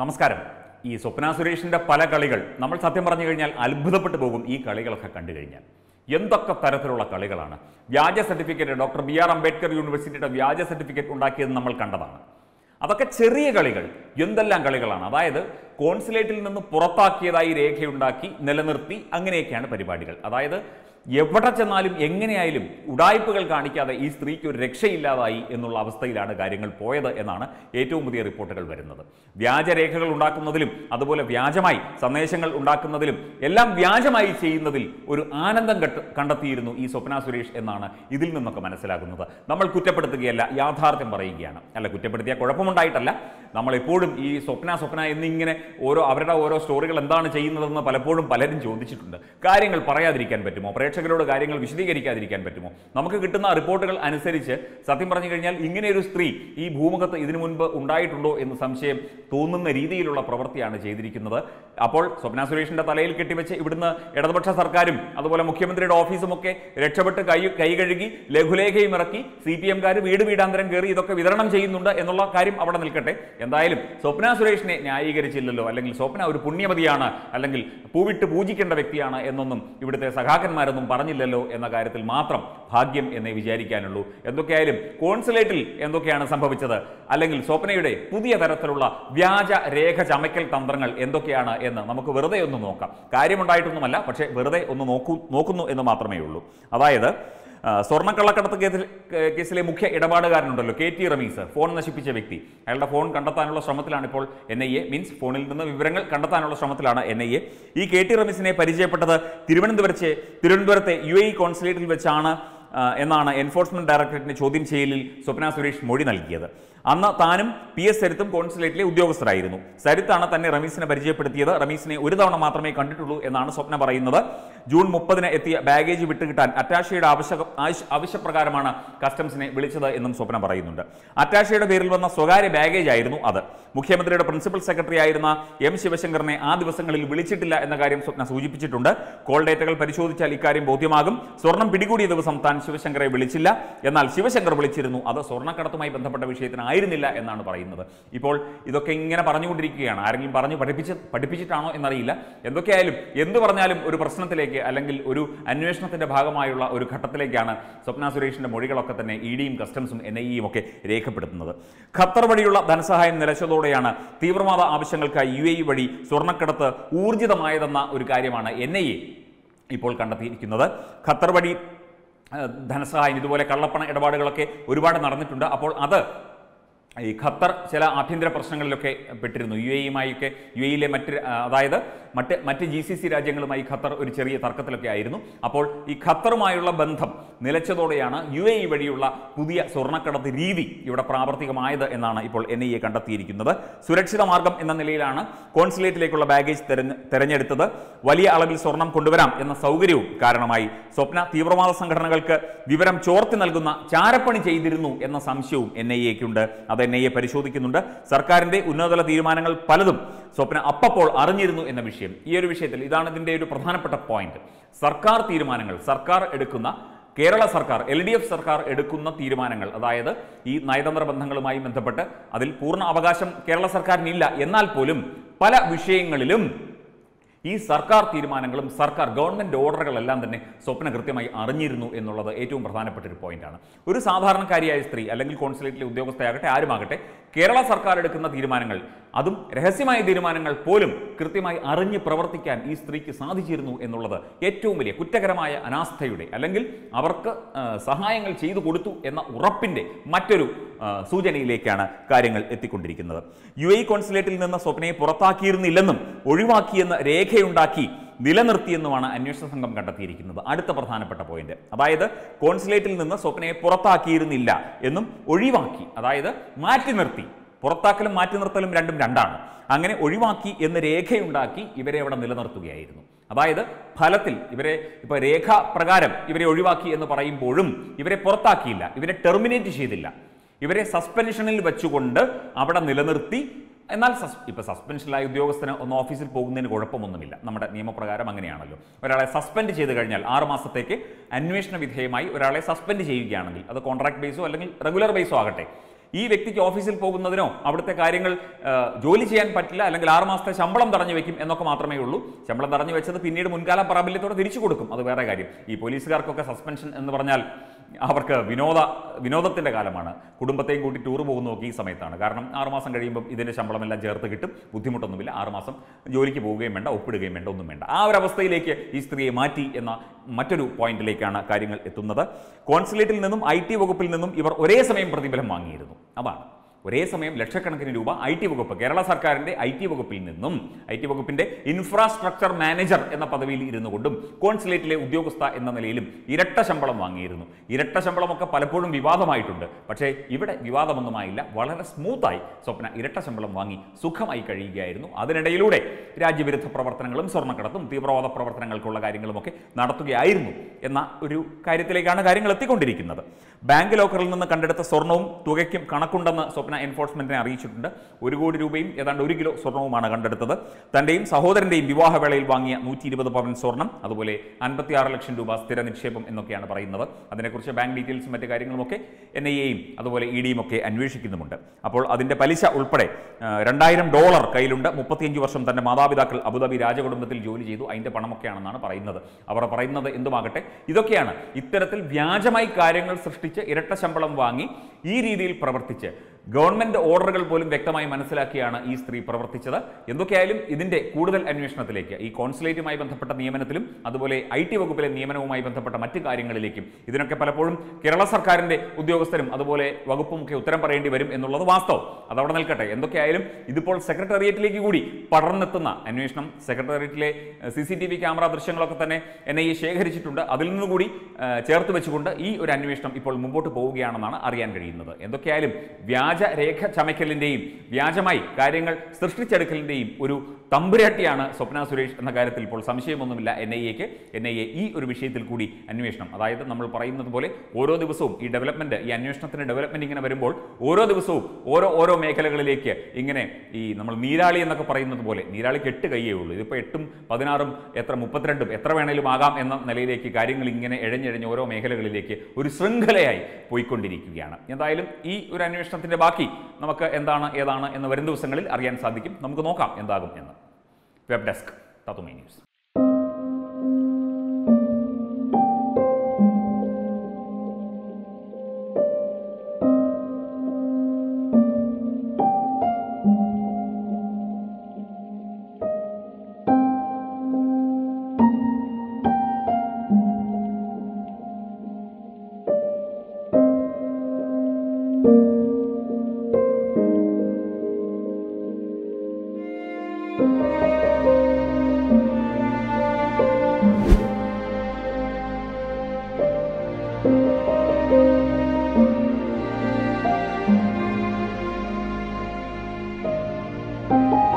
നമസ്കാരം ഈ സ്വപ്ന സുരേഷിന്റെ പല കളികൾ നമ്മൾ സത്യം പറഞ്ഞു കഴിഞ്ഞാൽ അത്ഭുതപ്പെട്ടു പോകും ഈ കളികളൊക്കെ കണ്ടു കഴിഞ്ഞാൽ എന്തൊക്കെ തരത്തിലുള്ള കളികളാണ് വ്യാജ certificate doctor B R Ambedkar യൂണിവേഴ്സിറ്റിയുടെ വ്യാജ സർട്ടിഫിക്കറ്റ് ഉണ്ടാക്കിയത് നമ്മൾ കണ്ടതാണ് അതൊക്കെ ചെറിയ കളികൾ എന്തെല്ലാം കളികളാണ് അതായത് കോൺസുലേറ്റിൽ നിന്ന് പുറത്താക്കിയതായി രേഖയുണ്ടാക്കി നിലനിർത്തി അങ്ങനെയൊക്കെയാണ് പരിപാടികൾ അതായത് എവിടെ ചെന്നാലും എങ്ങനെയായാലും ഉടായ്പകൾ കാണിക്കാതെ ഈ സ്ത്രീക്ക് ഒരു രക്ഷയില്ലാതായി എന്നുള്ള അവസ്ഥയിലാണ് കാര്യങ്ങൾ പോയത് എന്നാണ് ഏറ്റവും പുതിയ റിപ്പോർട്ടുകൾ വരുന്നത് വ്യാജരേഖകൾ ഉണ്ടാക്കുന്നതിലും അതുപോലെ വ്യാജമായി സന്ദേശങ്ങൾ ഉണ്ടാക്കുന്നതിലും എല്ലാം വ്യാജമായി ചെയ്യുന്നതിൽ ഒരു ആനന്ദം കട്ട് കണ്ടെത്തിയിരുന്നു ഈ സ്വപ്ന സുരേഷ് എന്നാണ് ഇതിൽ നിന്നൊക്കെ മനസ്സിലാകുന്നത് നമ്മൾ കുറ്റപ്പെടുത്തുകയല്ല യാഥാർത്ഥ്യം പറയുകയാണ് അല്ല കുറ്റപ്പെടുത്തിയ കുഴപ്പമുണ്ടായിട്ടല്ല നമ്മൾ എപ്പോഴും ഈ സ്വപ്ന സ്വപ്ന എന്നിങ്ങനെ ഓരോ അവരുടെ ഓരോ സ്റ്റോറികൾ എന്താണ് ചെയ്യുന്നതെന്ന് പലപ്പോഴും പലരും ചോദിച്ചിട്ടുണ്ട് കാര്യങ്ങൾ പറയാതിരിക്കാൻ പറ്റുമോ പ്രേക്ഷകരോട് കാര്യങ്ങൾ വിശദീകരിക്കാതിരിക്കാൻ പറ്റുമോ നമുക്ക് കിട്ടുന്ന റിപ്പോർട്ടുകൾ അനുസരിച്ച് സത്യം പറഞ്ഞു കഴിഞ്ഞാൽ ഇങ്ങനെ ഒരു സ്ത്രീ ഈ ഭൂമുഖത്ത് ഇതിനു മുൻപ് ഉണ്ടായിട്ടുണ്ടോ എന്ന് സംശയം തോന്നുന്ന രീതിയിലുള്ള പ്രവൃത്തിയാണ് ചെയ്തിരിക്കുന്നത് അപ്പോൾ സ്വപ്ന സുരേഷിന്റെ തലയിൽ കെട്ടിവെച്ച് ഇവിടുന്ന് ഇടതുപക്ഷ സർക്കാരും അതുപോലെ മുഖ്യമന്ത്രിയുടെ ഓഫീസും ഒക്കെ രക്ഷപ്പെട്ട് കൈ കൈ കഴുകി ലഘുലേഖയും ഇറക്കി സി പി എംകാർ വീട് വീടാന്തരം കയറി ഇതൊക്കെ വിതരണം ചെയ്യുന്നുണ്ട് എന്നുള്ള കാര്യം അവിടെ നിൽക്കട്ടെ എന്തായാലും സ്വപ്ന സുരേഷിനെ ന്യായീകരിച്ചില്ലല്ലോ അല്ലെങ്കിൽ സ്വപ്ന ഒരു പുണ്യമതിയാണ് അല്ലെങ്കിൽ പൂവിട്ട് പൂജിക്കേണ്ട വ്യക്തിയാണ് എന്നൊന്നും ഇവിടുത്തെ സഖാക്കന്മാരൊന്നും പറഞ്ഞില്ലല്ലോ എന്ന കാര്യത്തിൽ മാത്രം ഭാഗ്യം എന്നേ വിചാരിക്കാനുള്ളൂ എന്തൊക്കെയായാലും കോൺസുലേറ്റിൽ എന്തൊക്കെയാണ് സംഭവിച്ചത് അല്ലെങ്കിൽ സ്വപ്നയുടെ പുതിയ തരത്തിലുള്ള വ്യാജ രേഖ ചമയ്ക്കൽ തന്ത്രങ്ങൾ എന്തൊക്കെയാണ് എന്ന് നമുക്ക് വെറുതെ ഒന്ന് നോക്കാം കാര്യമുണ്ടായിട്ടൊന്നുമല്ല പക്ഷേ വെറുതെ ഒന്ന് നോക്കൂ നോക്കുന്നു എന്ന് മാത്രമേ ഉള്ളൂ അതായത് ആ, സ്വർണ്ണക്കള്ളക്കടത്ത് കേസിൽ കേസിലെ മുഖ്യ ഇടപാടുകാരനുണ്ടല്ലോ കെ ടി റമീസ് ഫോൺ നശിപ്പിച്ച വ്യക്തി അയാളുടെ ഫോൺ കണ്ടെത്താനുള്ള ശ്രമത്തിലാണ് ഇപ്പോൾ എൻ ഐ എ മീൻസ് ഫോണിൽ നിന്ന് വിവരങ്ങൾ കണ്ടെത്താനുള്ള ശ്രമത്തിലാണ് എൻ ഐ എ ഈ കെ ടി റമീസിനെ പരിചയപ്പെട്ടത് തിരുവനന്തപുരത്തെ തിരുവനന്തപുരത്തെ യു എ കോൺസുലേറ്റിൽ വെച്ചാണ് ആ, എന്നാണ് എൻഫോഴ്സ്മെന്റ് ഡയറക്ടറേറ്റിന് ചോദ്യം ചെയ്യലിൽ സ്വപ്ന സുരേഷ് മൊഴി നൽകിയത് അന്ന് താനും പി എസ് സരിത്തും കോൺസുലേറ്റിലെ ഉദ്യോഗസ്ഥരായിരുന്നു സരിത്താണ് തന്നെ റമീസിനെ പരിചയപ്പെടുത്തിയത് റമീസിനെ ഒരു തവണ മാത്രമേ കണ്ടിട്ടുള്ളൂ എന്നാണ് സ്വപ്ന പറയുന്നത് ജൂൺ മുപ്പതിന് എത്തിയ ബാഗേജ് വിട്ടുകിട്ടാൻ അറ്റാഷയുടെ ആവശ്യ ആവശ്യ- ആവശ്യപ്രകാരമാണ് കസ്റ്റംസിനെ വിളിച്ചത് എന്നും സ്വപ്ന പറയുന്നുണ്ട് അറ്റാഷയുടെ പേരിൽ വന്ന സ്വകാര്യ ബാഗേജ് ആയിരുന്നു അത് മുഖ്യമന്ത്രിയുടെ പ്രിൻസിപ്പൽ സെക്രട്ടറി ആയിരുന്ന എം ശിവശങ്കറിനെ ആ ദിവസങ്ങളിൽ വിളിച്ചിട്ടില്ല എന്ന കാര്യം സ്വപ്ന സൂചിപ്പിച്ചിട്ടുണ്ട് കോൾ ഡേറ്റകൾ പരിശോധിച്ചാൽ ഇക്കാര്യം ബോധ്യമാകും സ്വർണം പിടികൂടിയ ദിവസം താൻ ശിവശങ്കറെ വിളിച്ചില്ല എന്നാൽ ശിവശങ്കർ വിളിച്ചിരുന്നു അത് സ്വർണ്ണക്കടത്തുമായി ബന്ധപ്പെട്ട വിഷയത്തിനായിരുന്നില്ല എന്നാണ് പറയുന്നത് ഇപ്പോൾ ഇതൊക്കെ ഇങ്ങനെ പറഞ്ഞുകൊണ്ടിരിക്കുകയാണ് ആരെങ്കിലും പറഞ്ഞു പഠിപ്പിച്ച് പഠിപ്പിച്ചിട്ടാണോ എന്നറിയില്ല എന്തൊക്കെയായാലും എന്ത് പറഞ്ഞാലും ഒരു പ്രശ്നത്തിലേക്ക് അല്ലെങ്കിൽ ഒരു അന്വേഷണത്തിന്റെ ഭാഗമായുള്ള ഒരു ഘട്ടത്തിലേക്കാണ് സ്വപ്ന സുരേഷിന്റെ മൊഴികളൊക്കെ തന്നെ ഇ ഡിയും കസ്റ്റംസും എൻ ഐ ഇയും ഒക്കെ രേഖപ്പെടുത്തുന്നത് ഖത്തർ വഴിയുള്ള ധനസഹായം നിലച്ചതോടെയാണ് തീവ്രവാദ ആവശ്യങ്ങൾക്കായി യു എ ഇ വഴി സ്വർണ്ണക്കടത്ത് ഊർജിതമായതെന്ന ഒരു കാര്യമാണ് എൻ ഐ എ ഇപ്പോൾ കണ്ടെത്തിയിരിക്കുന്നത് ഖത്തർ വഴി ഏഹ്, ധനസഹായം ഇതുപോലെ കള്ളപ്പണ ഇടപാടുകളൊക്കെ ഒരുപാട് നടന്നിട്ടുണ്ട് അപ്പോൾ അത് ഈ ഖത്തർ ചില ആഭ്യന്തര പ്രശ്നങ്ങളിലൊക്കെ പെട്ടിരുന്നു യു എയുമായൊക്കെ യു എയിലെ മറ്റ് ആ, അതായത് മറ്റ് മറ്റ് ജി സി സി രാജ്യങ്ങളുമായി ഖത്തർ ഒരു ചെറിയ തർക്കത്തിലൊക്കെ ആയിരുന്നു അപ്പോൾ ഈ ഖത്തറുമായുള്ള ബന്ധം നിലച്ചതോടെയാണ് യു എ ഇ വഴിയുള്ള പുതിയ സ്വർണ്ണക്കടത്ത് രീതി ഇവിടെ പ്രാവർത്തികമായത് എന്നാണ് ഇപ്പോൾ എൻ ഐ എ കണ്ടെത്തിയിരിക്കുന്നത് സുരക്ഷിത മാർഗം എന്ന നിലയിലാണ് കോൺസുലേറ്റിലേക്കുള്ള ബാഗേജ് തെരഞ്ഞ് തെരഞ്ഞെടുത്തത് വലിയ അളവിൽ സ്വർണം കൊണ്ടുവരാം എന്ന സൗകര്യവും കാരണമായി സ്വപ്ന തീവ്രവാദ സംഘടനകൾക്ക് വിവരം ചോർത്തി നൽകുന്ന ചാരപ്പണി ചെയ്തിരുന്നു എന്ന സംശയവും എൻ ഐ എക്കുണ്ട് അത് എൻ ഐ എ പരിശോധിക്കുന്നുണ്ട് സർക്കാരിന്റെ ഉന്നതതല തീരുമാനങ്ങൾ പലതും സ്വപ്ന അപ്പപ്പോൾ അറിഞ്ഞിരുന്നു എന്ന വിഷയം ഈ ഒരു വിഷയത്തിൽ ഇതാണ് ഇതിന്റെ ഒരു പ്രധാനപ്പെട്ട പോയിന്റ് സർക്കാർ തീരുമാനങ്ങൾ സർക്കാർ എടുക്കുന്ന കേരള സർക്കാർ എൽ ഡി എഫ് സർക്കാർ എടുക്കുന്ന തീരുമാനങ്ങൾ അതായത് ഈ നയതന്ത്ര ബന്ധങ്ങളുമായി ബന്ധപ്പെട്ട് അതിൽ പൂർണ്ണ അവകാശം കേരള സർക്കാരിനില്ല എന്നാൽ പോലും പല വിഷയങ്ങളിലും ഈ സർക്കാർ തീരുമാനങ്ങളും സർക്കാർ ഗവൺമെന്റ് ഓർഡറുകളെല്ലാം തന്നെ സ്വപ്ന കൃത്യമായി അറിഞ്ഞിരുന്നു എന്നുള്ളത് ഏറ്റവും പ്രധാനപ്പെട്ട ഒരു പോയിന്റാണ് ഒരു സാധാരണക്കാരിയായ സ്ത്രീ അല്ലെങ്കിൽ കോൺസുലേറ്റിലെ ഉദ്യോഗസ്ഥയാകട്ടെ ആരുമാകട്ടെ കേരള സർക്കാർ എടുക്കുന്ന തീരുമാനങ്ങൾ അതും രഹസ്യമായ തീരുമാനങ്ങൾ പോലും കൃത്യമായി അറിഞ്ഞ് പ്രവർത്തിക്കാൻ ഈ സ്ത്രീക്ക് സാധിച്ചിരുന്നു എന്നുള്ളത് ഏറ്റവും വലിയ കുറ്റകരമായ അനാസ്ഥയുടെ അല്ലെങ്കിൽ അവർക്ക് ആ, സഹായങ്ങൾ ചെയ്തു കൊടുത്തു എന്ന ഉറപ്പിന്റെ മറ്റൊരു ആ, സൂചനയിലേക്കാണ് കാര്യങ്ങൾ എത്തിക്കൊണ്ടിരിക്കുന്നത് യു എ കോൺസുലേറ്റിൽ നിന്ന് സ്വപ്നയെ പുറത്താക്കിയിരുന്നില്ലെന്നും ഒഴിവാക്കിയെന്ന് രേഖയുണ്ടാക്കി നിലനിർത്തിയെന്നുമാണ് അന്വേഷണ സംഘം കണ്ടെത്തിയിരിക്കുന്നത് അടുത്ത പ്രധാനപ്പെട്ട പോയിന്റ് അതായത് കോൺസുലേറ്റിൽ നിന്ന് സ്വപ്നയെ പുറത്താക്കിയിരുന്നില്ല എന്നും ഒഴിവാക്കി അതായത് മാറ്റി നിർത്തി പുറത്താക്കലും മാറ്റി നിർത്തലും രണ്ടും രണ്ടാണ് അങ്ങനെ ഒഴിവാക്കി എന്ന് രേഖയുണ്ടാക്കി ഇവരെ അവിടെ നിലനിർത്തുകയായിരുന്നു അതായത് ഫലത്തിൽ ഇവരെ ഇപ്പൊ രേഖാപ്രകാരം ഇവരെ ഒഴിവാക്കി എന്ന് പറയുമ്പോഴും ഇവരെ പുറത്താക്കിയില്ല ഇവരെ ടെർമിനേറ്റ് ചെയ്തില്ല ഇവരെ സസ്പെൻഷനിൽ വെച്ചുകൊണ്ട് അവിടെ നിലനിർത്തി എന്നാൽ സസ് ഇപ്പൊ സസ്പെൻഷനിലായ ഉദ്യോഗസ്ഥന് ഒന്ന് ഓഫീസിൽ പോകുന്നതിന് കുഴപ്പമൊന്നുമില്ല നമ്മുടെ നിയമപ്രകാരം അങ്ങനെയാണല്ലോ ഒരാളെ സസ്പെൻഡ് ചെയ്ത് കഴിഞ്ഞാൽ ആറ് മാസത്തേക്ക് അന്വേഷണ വിധേയമായി ഒരാളെ സസ്പെൻഡ് ചെയ്യുകയാണെങ്കിൽ അത് കോൺട്രാക്ട് ബേസോ അല്ലെങ്കിൽ റെഗുലർ ബേസോ ആകട്ടെ ഈ വ്യക്തിക്ക് ഓഫീസിൽ പോകുന്നതിനോ അവിടുത്തെ കാര്യങ്ങൾ ആ, ജോലി ചെയ്യാൻ പറ്റില്ല അല്ലെങ്കിൽ ആറ് മാസത്തെ ശമ്പളം തടഞ്ഞു വെക്കും എന്നൊക്കെ മാത്രമേ ഉള്ളൂ ശമ്പളം തടഞ്ഞു വെച്ചത് പിന്നീട് മുൻകാല പ്രാബല്യത്തോടെ തിരിച്ചു കൊടുക്കും അത് വേറെ കാര്യം ഈ പോലീസുകാർക്കൊക്കെ സസ്പെൻഷൻ എന്ന് പറഞ്ഞാൽ അവർക്ക് വിനോദ വിനോദത്തിന്റെ കാലമാണ് കുടുംബത്തെയും കൂട്ടി ടൂർ പോകുന്നതൊക്കെ ഈ സമയത്താണ് കാരണം ആറുമാസം കഴിയുമ്പോൾ ഇതിന്റെ ശമ്പളമെല്ലാം ചേർത്ത് കിട്ടും ബുദ്ധിമുട്ടൊന്നുമില്ല ആറുമാസം ജോലിക്ക് പോവുകയും വേണ്ട ഒപ്പിടുകയും വേണ്ട ഒന്നും വേണ്ട ആ ഒരു അവസ്ഥയിലേക്ക് ഈ സ്ത്രീയെ മാറ്റി എന്ന മറ്റൊരു പോയിന്റിലേക്കാണ് കാര്യങ്ങൾ എത്തുന്നത് കോൺസുലേറ്റിൽ നിന്നും ഐ ടി വകുപ്പിൽ നിന്നും ഇവർ ഒരേ സമയം പ്രതിഫലം വാങ്ങിയിരുന്നു അതാണ് ഒരേ സമയം ലക്ഷക്കണക്കിന് രൂപ ഐ ടി വകുപ്പ് കേരള സർക്കാരിന്റെ ഐ ടി വകുപ്പിൽ നിന്നും ഐ ടി വകുപ്പിന്റെ ഇൻഫ്രാസ്ട്രക്ചർ മാനേജർ എന്ന പദവിയിൽ ഇരുന്നു കൊണ്ടും കോൺസുലേറ്റിലെ ഉദ്യോഗസ്ഥ എന്ന നിലയിലും ഇരട്ട ശമ്പളം വാങ്ങിയിരുന്നു ഇരട്ട ശമ്പളമൊക്കെ പലപ്പോഴും വിവാദമായിട്ടുണ്ട് പക്ഷേ ഇവിടെ വിവാദമൊന്നുമായില്ല വളരെ സ്മൂത്തായി സ്വപ്ന ഇരട്ട ശമ്പളം വാങ്ങി സുഖമായി കഴിയുകയായിരുന്നു അതിനിടയിലൂടെ രാജ്യവിരുദ്ധ പ്രവർത്തനങ്ങളും സ്വർണ്ണക്കടത്തും തീവ്രവാദ പ്രവർത്തനങ്ങൾക്കുള്ള കാര്യങ്ങളുമൊക്കെ നടത്തുകയായിരുന്നു എന്ന ഒരു കാര്യത്തിലേക്കാണ് കാര്യങ്ങൾ എത്തിക്കൊണ്ടിരിക്കുന്നത് ബാങ്ക് ലോക്കറിൽ നിന്ന് കണ്ടെടുത്ത സ്വർണവും തുകയ്ക്കും കണക്കുണ്ടെന്ന് സ്വപ്ന എൻഫോഴ്സ്മെന്റിനെ അറിയിച്ചിട്ടുണ്ട് ഒരു കോടി രൂപയും ഏതാണ്ട് ഒരു കിലോ സ്വർണവുമാണ് കണ്ടെടുത്തത് തന്റെയും സഹോദരന്റെയും വിവാഹവേളയിൽ വാങ്ങിയ നൂറ്റി ഇരുപത് പവൻ സ്വർണം അതുപോലെ അൻപത്തിയാറ് ലക്ഷം രൂപ സ്ഥിര നിക്ഷേപം എന്നൊക്കെയാണ് പറയുന്നത് അതിനെക്കുറിച്ച് ബാങ്ക് ഡീറ്റെയിൽസും മറ്റു കാര്യങ്ങളുമൊക്കെ എൻ ഐ എയും അതുപോലെ ഇ ഡിയും ഒക്കെ അന്വേഷിക്കുന്നുമുണ്ട് അപ്പോൾ അതിന്റെ പലിശ ഉൾപ്പെടെ ആ, രണ്ടായിരം ഡോളർ കയ്യിലുണ്ട് മുപ്പത്തിയഞ്ച് വർഷം തന്റെ മാതാപിതാക്കൾ അബുദാബി രാജകുടുംബത്തിൽ ജോലി ചെയ്തു അതിന്റെ പണമൊക്കെയാണെന്നാണ് പറയുന്നത് അവർ പറയുന്നത് എന്തുമാകട്ടെ ഇതൊക്കെയാണ് ഇത്തരത്തിൽ വ്യാജമായി കാര്യങ്ങൾ സൃഷ്ടിച്ച് ഇരട്ട ശമ്പളം വാങ്ങി ഈ രീതിയിൽ പ്രവർത്തിച്ച് ഗവൺമെന്റ് ഓർഡറുകൾ പോലും വ്യക്തമായി മനസ്സിലാക്കിയാണ് ഈ സ്ത്രീ പ്രവർത്തിച്ചത് എന്തൊക്കെയായാലും ഇതിന്റെ കൂടുതൽ അന്വേഷണത്തിലേക്ക് ഈ കോൺസുലേറ്റുമായി ബന്ധപ്പെട്ട നിയമനത്തിലും അതുപോലെ ഐ ടി വകുപ്പിലെ നിയമനവുമായി ബന്ധപ്പെട്ട മറ്റ് കാര്യങ്ങളിലേക്കും ഇതിനൊക്കെ പലപ്പോഴും കേരള സർക്കാരിന്റെ ഉദ്യോഗസ്ഥരും അതുപോലെ വകുപ്പും ഒക്കെ ഉത്തരം പറയേണ്ടി വരും എന്നുള്ളത് വാസ്തവം അതവിടെ നിൽക്കട്ടെ എന്തൊക്കെയായാലും ഇതിപ്പോൾ സെക്രട്ടേറിയറ്റിലേക്ക് കൂടി പടർന്നെത്തുന്ന അന്വേഷണം സെക്രട്ടേറിയറ്റിലെ C C T V camera ദൃശ്യങ്ങളൊക്കെ തന്നെ എൻ ഐ എ ശേഖരിച്ചിട്ടുണ്ട് അതിൽ നിന്നുകൂടി ആ, ചേർത്ത് വെച്ചുകൊണ്ട് ഈ ഒരു അന്വേഷണം ഇപ്പോൾ മുമ്പോട്ട് പോവുകയാണെന്നാണ് അറിയാൻ കഴിയുന്നത് എന്തൊക്കെയായാലും വ്യാജ രേഖ ചമയ്ക്കലിന്റെയും വ്യാജമായി കാര്യങ്ങൾ സൃഷ്ടിച്ചെടുക്കലിന്റെയും ഒരു തമ്പുരാട്ടിയാണ് സ്വപ്ന സുരേഷ് എന്ന കാര്യത്തിൽ ഇപ്പോൾ സംശയമൊന്നുമില്ല എൻ ഐ എക്ക് എൻ ഐ എ ഈ ഒരു വിഷയത്തിൽ കൂടി അന്വേഷണം അതായത് നമ്മൾ പറയുന്നത് പോലെ ഓരോ ദിവസവും ഈ ഡെവലപ്മെന്റ് ഈ അന്വേഷണത്തിന് ഡെവലപ്മെന്റ് ഇങ്ങനെ വരുമ്പോൾ ഓരോ ദിവസവും ഓരോ ഓരോ മേഖലകളിലേക്ക് ഇങ്ങനെ ഈ നമ്മൾ നീരാളി എന്നൊക്കെ പറയുന്നത് പോലെ നീരാളിക്ക് എട്ട് കയ്യേ ഉള്ളൂ ഇതിപ്പോൾ എട്ടും പതിനാറും എത്ര മുപ്പത്തിരണ്ടും എത്ര വേണേലും ആകാം എന്ന നിലയിലേക്ക് കാര്യങ്ങൾ ഇങ്ങനെ എഴഞ്ഞെഴഞ്ഞ് ഓരോ മേഖലകളിലേക്ക് ഒരു ശൃംഖലയായി പോയിക്കൊണ്ടിരിക്കുകയാണ് എന്തായാലും ഈ ഒരു അന്വേഷണത്തിന്റെ ബാക്കി നമുക്ക് എന്താണ് ഏതാണ് എന്ന് വരും ദിവസങ്ങളിൽ അറിയാൻ സാധിക്കും നമുക്ക് നോക്കാം എന്താകും എന്ന് വെബ് ഡെസ്ക് തത്തുമൈ ന്യൂസ് thank you